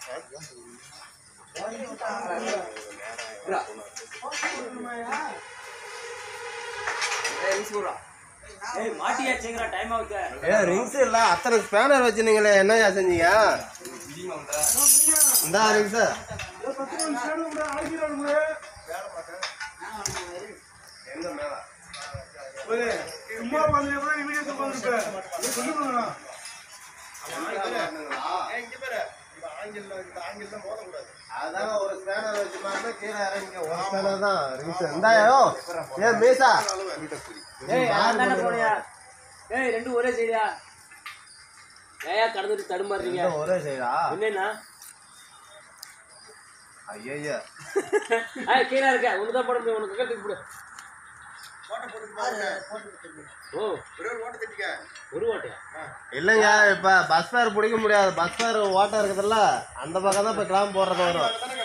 ஏய் மாட்டியா சீக்கிர டைம் ஆகுது ஏ ரிங்ஸ் இல்ல அத்தனை ஸ்பேனர் வச்சிருந்தீங்களே என்னய்யா செஞ்சீங்க இந்தா ரிங்ஸ் எங்க மேல சும்மா வந்து கூட வீடியோ சொல்லுங்க நீ சொல்லுங்க அதான் ஒரு ஸ்பேனர் வச்சு மாதிரி கீழே இறங்கி ஒரு ஸ்பேனர் தான் ரிங்ஸ் இந்தாயோ ஏ மீசா ஏய் அதானே போனியா ஏய் ரெண்டு ஒரே சரியா ஏயா கடந்துட்டு தடுமாறுறீங்க இந்த ஒரே சைடா என்னன்னா ஐயா ஏய் கீழே இருக்க உனக்கு தான் போட முடியும் உனக்கு கட்டுக்கு போடு ஓ ஒரு ஓட்டையா இல்லைங்க இப்ப பஸ் ஃபேர் பிடிக்க முடியாது பஸ் ஃபேர் ஓட்டம் இருக்குதுல்ல அந்த பக்கம் தான் இப்ப கிளம்ப போடுறது வரும்